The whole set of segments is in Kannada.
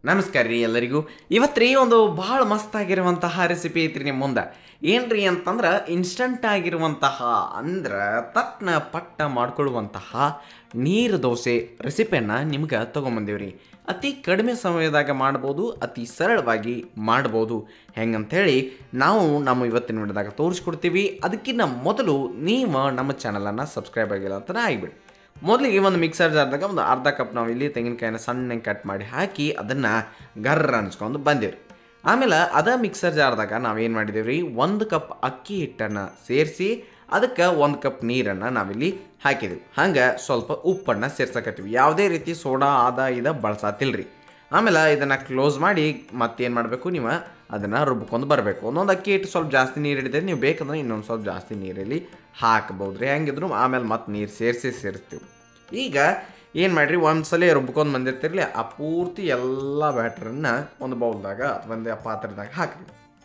ನಮಸ್ಕಾರ ರೀ ಎಲ್ಲರಿಗೂ ಇವತ್ತು ರೀ ಒಂದು ಭಾಳ ಮಸ್ತಾಗಿರುವಂತಹ ರೆಸಿಪಿ ಐತ್ರಿ ನಿಮ್ಮ ಮುಂದೆ ಏನ್ರಿ ಅಂತಂದ್ರೆ ಇನ್ಸ್ಟಂಟ್ ಆಗಿರುವಂತಹ ಅಂದ್ರೆ ತಟ್ನ ಪಟ್ಟ ಮಾಡ್ಕೊಳ್ಳುವಂತಹ ನೀರು ದೋಸೆ ರೆಸಿಪಿಯನ್ನು ನಿಮ್ಗೆ ತೊಗೊಂಬಂದೀವ್ರಿ ಅತಿ ಕಡಿಮೆ ಸಮಯದಾಗ ಮಾಡ್ಬೋದು ಅತಿ ಸರಳವಾಗಿ ಮಾಡ್ಬೋದು ಹೆಂಗಂಥೇಳಿ ನಾವು ನಮ್ಮ ಇವತ್ತಿನ ವಿಡಿಯೋದಾಗ ತೋರಿಸ್ಕೊಡ್ತೀವಿ ಅದಕ್ಕಿಂತ ಮೊದಲು ನೀವು ನಮ್ಮ ಚಾನಲನ್ನು ಸಬ್ಸ್ಕ್ರೈಬ್ ಆಗಿಲ್ಲ ಅಂತಲೇ ಆಗಿಬಿಡಿ ಮೊದಲಿಗೆ ಒಂದು ಮಿಕ್ಸರ್ ಜಾರ್ದಾಗ ಒಂದು ಅರ್ಧ ಕಪ್ ನಾವು ಇಲ್ಲಿ ತೆಂಗಿನಕಾಯಿನ ಸಣ್ಣಗೆ ಕಟ್ ಮಾಡಿ ಹಾಕಿ ಅದನ್ನು ಗರ್ರ ಅನ್ಸ್ಕೊಂಡು ಬಂದೇವ್ರಿ ಆಮೇಲೆ ಅದ ಮಿಕ್ಸರ್ ಜಾರ್ದಾಗ ನಾವೇನು ಮಾಡಿದೇವ್ರಿ ರೀ ಒಂದು ಕಪ್ ಅಕ್ಕಿ ಹಿಟ್ಟನ್ನು ಸೇರಿಸಿ ಅದಕ್ಕೆ ಒಂದು ಕಪ್ ನೀರನ್ನು ನಾವಿಲ್ಲಿ ಹಾಕಿದ್ವಿ ಹಂಗೆ ಸ್ವಲ್ಪ ಉಪ್ಪನ್ನು ಸೇರ್ಸಕತ್ತೀವಿ ಯಾವುದೇ ರೀತಿ ಸೋಡಾ ಆದ ಇದ ಬಳಸತ್ತಿಲ್ರಿ ಆಮೇಲೆ ಇದನ್ನು ಕ್ಲೋಸ್ ಮಾಡಿ ಮತ್ತೇನು ಮಾಡಬೇಕು ನೀವು ಅದನ್ನು ರುಬ್ಕೊಂಡು ಬರಬೇಕು ಒಂದೊಂದು ಅಕ್ಕಿ ಹಿಟ್ಟು ಸ್ವಲ್ಪ ಜಾಸ್ತಿ ನೀರು ಹಿಡಿದ್ರೆ ನೀವು ಬೇಕಂದ್ರೆ ಇನ್ನೊಂದು ಸ್ವಲ್ಪ ಜಾಸ್ತಿ ನೀರಲ್ಲಿ ಹಾಕ್ಬೋದು ರೀ ಹೆಂಗಿದ್ರು ಆಮೇಲೆ ಮತ್ತೆ ನೀರು ಸೇರಿಸಿ ಸೇರಿಸ್ತೀವಿ ಈಗ ಏನು ಮಾಡಿರಿ ಒಂದು ಸಲ ರುಬ್ಕೊಂಡು ಬಂದಿರ್ತಿರ್ಲಿ ಆ ಪೂರ್ತಿ ಎಲ್ಲ ಬ್ಯಾಟ್ರನ್ನ ಒಂದು ಬೌಲ್ದಾಗ ಒಂದು ಪಾತ್ರದಾಗ ಹಾಕ್ರಿ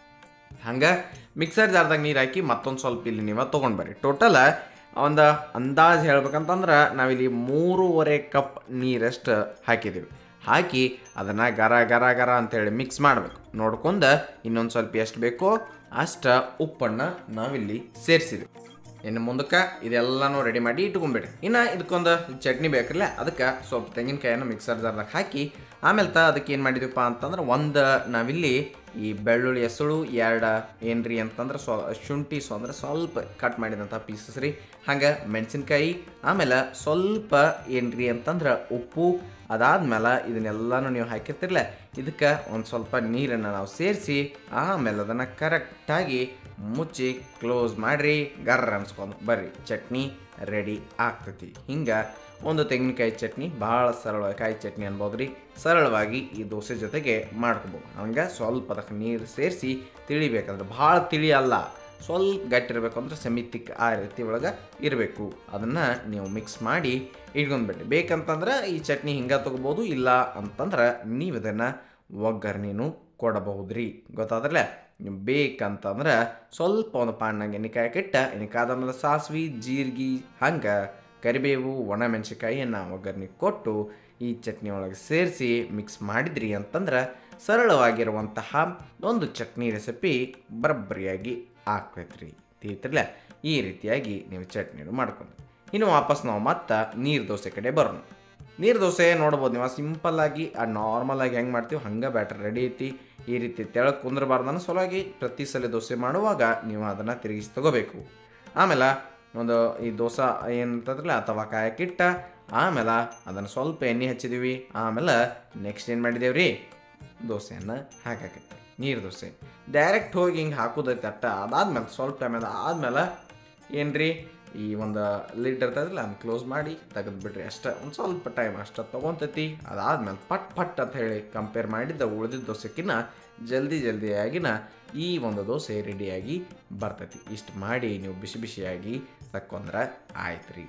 ಹಂಗೆ ಮಿಕ್ಸರ್ ಜಾರ್ದಾಗ ನೀರು ಹಾಕಿ ಮತ್ತೊಂದು ಸ್ವಲ್ಪ ಇಲ್ಲಿ ನೀವು ತೊಗೊಂಡು ಬರ್ರಿ ಟೋಟಲ್ ಒಂದು ಅಂದಾಜು ಹೇಳ್ಬೇಕಂತಂದ್ರೆ ನಾವಿಲ್ಲಿ ಮೂರುವರೆ ಕಪ್ ನೀರಷ್ಟು ಹಾಕಿದ್ದೀವಿ ಹಾಕಿ ಅದನ್ನು ಗರ ಗರ ಗರ ಅಂತೇಳಿ ಮಿಕ್ಸ್ ಮಾಡಬೇಕು ನೋಡ್ಕೊಂಡು ಇನ್ನೊಂದು ಸ್ವಲ್ಪ ಎಷ್ಟು ಬೇಕೋ ಅಷ್ಟು ಉಪ್ಪನ್ನು ನಾವಿಲ್ಲಿ ಸೇರಿಸಿದ್ವಿ ಇನ್ನು ಮುಂದಕ್ಕೆ ಇದೆಲ್ಲನೂ ರೆಡಿ ಮಾಡಿ ಇಟ್ಕೊಂಬಿಡಿ ಇನ್ನು ಇದಕ್ಕೊಂದು ಚಟ್ನಿ ಬೇಕಲ್ಲ ಅದಕ್ಕೆ ಸ್ವಲ್ಪ ತೆಂಗಿನಕಾಯನ್ನು ಮಿಕ್ಸರ್ ಜಾರ್ದಾಗ ಹಾಕಿ ಆಮೇಲೆ ತ ಅದಕ್ಕೆ ಏನು ಮಾಡಿದ್ವಿಪ್ಪ ಅಂತಂದ್ರೆ ಒಂದು ನಾವಿಲ್ಲಿ ಈ ಬೆಳ್ಳುಳ್ಳಿ ಹೆಸಳು ಎರಡು ಏನ್ರಿ ಅಂತಂದ್ರೆ ಸ್ವ ಶುಂಠಿ ಸೊ ಅಂದ್ರೆ ಸ್ವಲ್ಪ ಕಟ್ ಮಾಡಿದಂಥ ಪೀಸಸ್ ರೀ ಹಂಗೆ ಮೆಣಸಿನ್ಕಾಯಿ ಆಮೇಲೆ ಸ್ವಲ್ಪ ಏನ್ರಿ ಅಂತಂದ್ರೆ ಉಪ್ಪು ಅದಾದ್ಮೇಲೆ ಇದನ್ನೆಲ್ಲನೂ ನೀವು ಹಾಕಿರ್ತಿರ್ಲ ಇದಕ್ಕೆ ಒಂದು ಸ್ವಲ್ಪ ನೀರನ್ನು ನಾವು ಸೇರಿಸಿ ಆಮೇಲೆ ಅದನ್ನು ಕರೆಕ್ಟಾಗಿ ಮುಚ್ಚಿ ಕ್ಲೋಸ್ ಮಾಡಿರಿ ಗರ್ರ ಅನ್ಸ್ಕೊಂಡು ಬರ್ರಿ ಚಟ್ನಿ ರೆಡಿ ಆಗ್ತೈತಿ ಹಿಂಗೆ ಒಂದು ತೆಂಗಿನಕಾಯಿ ಚಟ್ನಿ ಭಾಳ ಸರಳವಾಗಿ ಕಾಯಿ ಚಟ್ನಿ ಅನ್ಬೋದು ರೀ ಸರಳವಾಗಿ ಈ ದೋಸೆ ಜೊತೆಗೆ ಮಾಡ್ಕೊಬೋದು ಹಂಗೆ ಸ್ವಲ್ಪ ಅದಕ್ಕೆ ನೀರು ಸೇರಿಸಿ ತಿಳಿಬೇಕಂದ್ರೆ ಭಾಳ ತಿಳಿ ಅಲ್ಲ ಸ್ವಲ್ಪ ಗಟ್ಟಿರಬೇಕು ಅಂದ್ರೆ ಸೆಮಿ ತಿಕ್ ಆ ರೀತಿ ಒಳಗೆ ಇರಬೇಕು ಅದನ್ನು ನೀವು ಮಿಕ್ಸ್ ಮಾಡಿ ಇಟ್ಕೊಂಡ್ಬಿಟ್ರಿ ಬೇಕಂತಂದ್ರೆ ಈ ಚಟ್ನಿ ಹಿಂಗೆ ತೊಗೋಬೋದು ಇಲ್ಲ ಅಂತಂದ್ರೆ ನೀವು ಇದನ್ನು ಒಗ್ಗರಣೆನೂ ಕೊಡಬಹುದು ರೀ ಗೊತ್ತಾದ್ರಲ್ಲ ನೀವು ಬೇಕಂತಂದ್ರೆ ಸ್ವಲ್ಪ ಒಂದು ಪಾಣ್ಣಾಗ ಎಣ್ಣೆ ಕಾಯಕ್ಕಿಟ್ಟ ಎಣ್ಣೆ ಕಾದಾದ್ಮೇಲೆ ಸಾಸ್ವಿ ಜೀರಿಗೆ ಹಂಗೆ ಕರಿಬೇವು ಒಣಮೆಣಸಿಕಾಯಿಯನ್ನು ಒಗ್ಗರಣೆ ಕೊಟ್ಟು ಈ ಚಟ್ನಿ ಒಳಗೆ ಸೇರಿಸಿ ಮಿಕ್ಸ್ ಮಾಡಿದ್ರಿ ಅಂತಂದ್ರೆ ಸರಳವಾಗಿರುವಂತಹ ಒಂದು ಚಟ್ನಿ ರೆಸಿಪಿ ಬರಬ್ಬರಿಯಾಗಿ ಆಗ್ತೈತ್ರಿ ತಿಳಿತಿರ್ಲ ಈ ರೀತಿಯಾಗಿ ನೀವು ಚಟ್ನಿನು ಮಾಡ್ಕೊಂಡು ಇನ್ನು ವಾಪಸ್ ನಾವು ಮತ್ತೆ ನೀರು ದೋಸೆ ಕಡೆ ಬರೋಣ ನೀರು ದೋಸೆ ನೋಡ್ಬೋದು ನೀವು ಸಿಂಪಲ್ಲಾಗಿ ಆ ನಾರ್ಮಲಾಗಿ ಹೆಂಗೆ ಮಾಡ್ತೀವಿ ಹಂಗೆ ಬ್ಯಾಟ್ರ್ ರೆಡಿ ಐತಿ ಈ ರೀತಿ ತೆಳಗೆ ಕುಂದ್ರಬಾರ್ದನ್ನ ಸಲುವಾಗಿ ಪ್ರತಿ ಸಲ ದೋಸೆ ಮಾಡುವಾಗ ನೀವು ಅದನ್ನು ತಿರುಗಿಸಿ ತಗೋಬೇಕು ಆಮೇಲೆ ಒಂದು ಈ ದೋಸೆ ಏನಂತಂದ್ರಲ್ಲ ಅಥವಾ ಕಾಯಕ್ಕಿಟ್ಟ ಆಮೇಲೆ ಅದನ್ನು ಸ್ವಲ್ಪ ಎಣ್ಣೆ ಹಚ್ಚಿದೀವಿ ಆಮೇಲೆ ನೆಕ್ಸ್ಟ್ ಏನು ಮಾಡಿದೇವ್ರಿ ರೀ ದೋಸೆಯನ್ನು ಹಾಕಾಕೈತೆ ನೀರು ದೋಸೆ ಡೈರೆಕ್ಟ್ ಹೋಗಿ ಹಿಂಗೆ ಹಾಕೋದೈತೆ ಅಟ್ಟ ಅದಾದ್ಮೇಲೆ ಸ್ವಲ್ಪ ಟೈಮ್ ಅದ ಆದ್ಮೇಲೆ ಏನ್ರಿ ಈ ಒಂದು ಲಿಡ್ ಇರ್ತದಲ್ಲ ಅದನ್ನ ಕ್ಲೋಸ್ ಮಾಡಿ ತೆಗೆದು ಬಿಡ್ರಿ ಅಷ್ಟೇ ಒಂದು ಸ್ವಲ್ಪ ಟೈಮ್ ಅಷ್ಟೇ ತೊಗೊತೈತಿ ಅದಾದ್ಮೇಲೆ ಪಟ್ ಪಟ್ ಅಂತ ಹೇಳಿ ಕಂಪೇರ್ ಮಾಡಿದ್ದ ಉಳಿದಿದ್ದ ದೋಸೆಕಿನ್ನ ಜಲ್ದಿ ಜಲ್ದಿಯಾಗಿನ ಈ ಒಂದು ದೋಸೆ ರೆಡಿಯಾಗಿ ಬರ್ತೈತಿ ಇಷ್ಟು ಮಾಡಿ ನೀವು ಬಿಸಿ ಬಿಸಿಯಾಗಿ ತಕ್ಕೊಂಡ್ರೆ ಆಯ್ತು ರೀ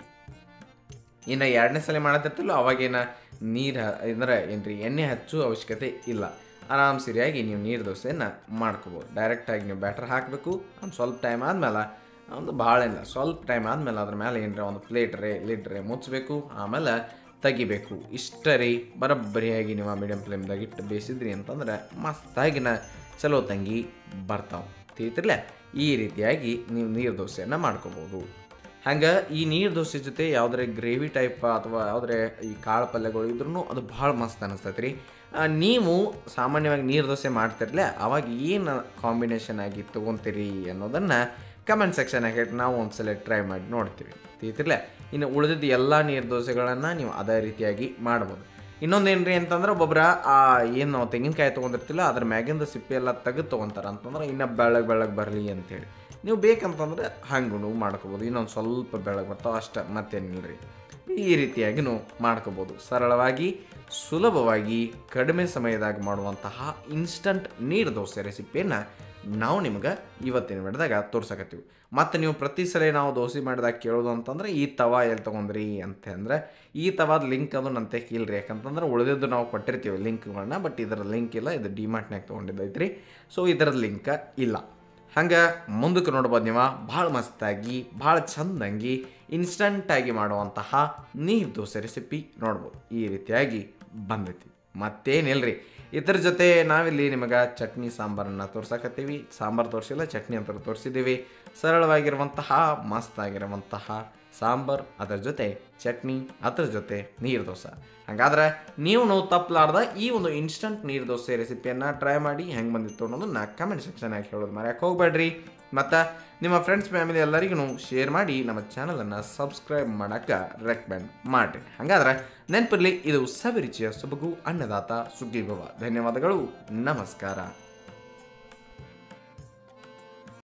ಇನ್ನು ಎರಡನೇ ಸಲ ಮಾಡತ್ತಿರ್ತಿಲ್ಲ ಅವಾಗೇನ ನೀರು ಅಂದ್ರೆ ಏನ್ರಿ ಎಣ್ಣೆ ಹಚ್ಚೋ ಅವಶ್ಯಕತೆ ಇಲ್ಲ ಆರಾಮ್ ಸರಿಯಾಗಿ ನೀವು ನೀರು ದೋಸೆಯನ್ನು ಮಾಡ್ಕೋಬೋದು ಡೈರೆಕ್ಟಾಗಿ ನೀವು ಬ್ಯಾಟ್ರ್ ಹಾಕಬೇಕು ಒಂದು ಸ್ವಲ್ಪ ಟೈಮ್ ಆದಮೇಲೆ ಒಂದು ಭಾಳ ಇಲ್ಲ ಸ್ವಲ್ಪ ಟೈಮ್ ಆದಮೇಲೆ ಅದ್ರ ಮೇಲೆ ಏನರ ಒಂದು ಪ್ಲೇಟ್ ರೇ ಲಿಡ್ ರೇ ಮುಚ್ಚಬೇಕು ಆಮೇಲೆ ತೆಗಿಬೇಕು ಇಷ್ಟ ರೀ ಬರೋಬ್ಬರಿಯಾಗಿ ನೀವು ಮೀಡಿಯಮ್ ಫ್ಲೇಮ್ದಾಗ ಇಟ್ಟು ಬೇಯಿಸಿದ್ರಿ ಅಂತಂದ್ರೆ ಮಸ್ತಾಗಿನ ಚಲೋ ತಂಗಿ ಬರ್ತಾವೆ ತಿಳಿತಿರ್ಲ ಈ ರೀತಿಯಾಗಿ ನೀವು ನೀರು ದೋಸೆಯನ್ನು ಮಾಡ್ಕೋಬೋದು ಹಂಗೆ ಈ ನೀರು ದೋಸೆ ಜೊತೆ ಯಾವುದೇ ಗ್ರೇವಿ ಟೈಪ್ ಅಥವಾ ಯಾವುದೇ ಈ ಕಾಳು ಪಲ್ಯಗಳು ಇದ್ರೂ ಅದು ಭಾಳ ಮಸ್ತ್ ಅನಿಸ್ತೈತೆ ರೀ ಆ, ನೀವು ಸಾಮಾನ್ಯವಾಗಿ ನೀರು ದೋಸೆ ಮಾಡ್ತಿರ್ಲೆ ಅವಾಗ ಏನು ಕಾಂಬಿನೇಷನ್ ಆಗಿ ತೊಗೊತೀರಿ ಅನ್ನೋದನ್ನು ಕಮೆಂಟ್ ಸೆಕ್ಷನಾಗ ಹೇಳಿ ನಾವು ಒಂದ್ಸಲ ಟ್ರೈ ಮಾಡಿ ನೋಡ್ತೀವಿ ತಿಳಿತಿರ್ಲ ಇನ್ನು ಉಳಿದಿದ್ದ ಎಲ್ಲ ನೀರು ದೋಸೆಗಳನ್ನು ನೀವು ಅದೇ ರೀತಿಯಾಗಿ ಮಾಡ್ಬೋದು ಇನ್ನೊಂದು ಏನ್ರಿ ಅಂತಂದ್ರೆ ಒಬ್ಬೊಬ್ರ ಆ ಏನು ನಾವು ತೆಂಗಿನಕಾಯಿ ತೊಗೊಂಡಿರ್ತಿಲ್ಲ ಅದ್ರ ಮ್ಯಾಗಿಂದ ಸಿಪ್ಪೆ ಎಲ್ಲ ತೆಗೆದು ತೊಗೊಂತಾರೆ ಅಂತಂದ್ರೆ ಇನ್ನೂ ಬೆಳಗ್ಗೆ ಬೆಳಗ್ಗೆ ಬರಲಿ ಅಂತೇಳಿ ನೀವು ಬೇಕಂತಂದ್ರೆ ಹಂಗೂ ಮಾಡ್ಕೋಬೋದು ಇನ್ನೊಂದು ಸ್ವಲ್ಪ ಬೆಳಗ್ಗೆ ಬರ್ತಾವೆ ಅಷ್ಟೇ ಮತ್ತೇನಿಲ್ಲ ರೀ ಈ ರೀತಿಯಾಗಿನೂ ಮಾಡ್ಕೋಬೋದು ಸರಳವಾಗಿ ಸುಲಭವಾಗಿ ಕಡಿಮೆ ಸಮಯದಾಗ ಮಾಡುವಂತಹ ಇನ್ಸ್ಟಂಟ್ ನೀರು ದೋಸೆ ರೆಸಿಪಿಯನ್ನು ನಾವು ನಿಮ್ಗೆ ಇವತ್ತಿನ ವಿಡಿಯೋದಾಗ ತೋರ್ಸಕತ್ತೀವಿ ಮತ್ತು ನೀವು ಪ್ರತಿ ಸಲ ನಾವು ದೋಸೆ ಮಾಡಿದಾಗ ಕೇಳೋದು ಅಂತಂದ್ರೆ ಈ ತವಾ ಎಲ್ಲಿ ತೊಗೊಂಡ್ರಿ ಅಂತ ಅಂದ್ರೆ ಈ ತವಾದ ಲಿಂಕ್ ಅದು ನಂತೆ ಇಲ್ರಿ ಯಾಕಂತಂದ್ರೆ ಉಳಿದಿದ್ದು ನಾವು ಕೊಟ್ಟಿರ್ತೀವಿ ಲಿಂಕ್ಗಳನ್ನ ಬಟ್ ಇದರ ಲಿಂಕ್ ಇಲ್ಲ ಇದು ಡಿಮಾರ್ಟ್ನಾಗ ತೊಗೊಂಡಿದ್ದೈತ್ರಿ ಸೊ ಇದರ ಲಿಂಕ್ ಇಲ್ಲ ಹಂಗೆ ಮುಂದಕ್ಕೆ ನೋಡ್ಬೋದು ನೀವು ಭಾಳ ಮಸ್ತಾಗಿ ಭಾಳ ಚಂದಂಗಿ ಇನ್ಸ್ಟಂಟಾಗಿ ಮಾಡುವಂತಹ ನೀರು ದೋಸೆ ರೆಸಿಪಿ ನೋಡ್ಬೋದು ಈ ರೀತಿಯಾಗಿ ಬಂದೈತಿ ಮತ್ತೇನಿಲ್ರಿ ಇದ್ರ ಜೊತೆ ನಾವಿಲ್ಲಿ ನಿಮಗೆ ಚಟ್ನಿ ಸಾಂಬಾರನ್ನು ತೋರ್ಸಕತ್ತೀವಿ ಸಾಂಬಾರು ತೋರಿಸಿಲ್ಲ ಚಟ್ನಿ ಅಂತ ತೋರಿಸಿದ್ದೀವಿ ಸರಳವಾಗಿರುವಂತಹ ಮಸ್ತ್ ಆಗಿರುವಂತಹ ಸಾಂಬಾರ್ ಅದರ ಜೊತೆ ಚಟ್ನಿ ಅದರ ಜೊತೆ ನೀರು ದೋಸೆ ಹಾಗಾದ್ರೆ ನೀವು ನಾವು ತಪ್ಪಲಾರ್ದ ಈ ಒಂದು ಇನ್ಸ್ಟಂಟ್ ನೀರು ದೋಸೆ ರೆಸಿಪಿಯನ್ನು ಟ್ರೈ ಮಾಡಿ ಹೆಂಗೆ ಬಂದಿತ್ತು ಅನ್ನೋದನ್ನ ಕಮೆಂಟ್ ಸೆಕ್ಷನಾಗಿ ಹೇಳೋದು ಮರ್ಯಾಕೆ ಹೋಗ್ಬೇಡ್ರಿ ಮತ್ತು ನಿಮ್ಮ ಫ್ರೆಂಡ್ಸ್ ಫ್ಯಾಮಿಲಿ ಎಲ್ಲರಿಗೂ ಶೇರ್ ಮಾಡಿ ನಮ್ಮ ಚಾನಲನ್ನು ಸಬ್ಸ್ಕ್ರೈಬ್ ಮಾಡೋಕ್ಕೆ ರೆಕಮೆಂಡ್ ಮಾಡಿರಿ ಹಾಗಾದ್ರೆ ನೆನಪಿರಲಿ ಇದು ಸವಿರುಚಿಯ ಸೊಬಗು ಅನ್ನದಾತ ಸುಗ್ಗಿ ಭವ ಧನ್ಯವಾದಗಳು ನಮಸ್ಕಾರ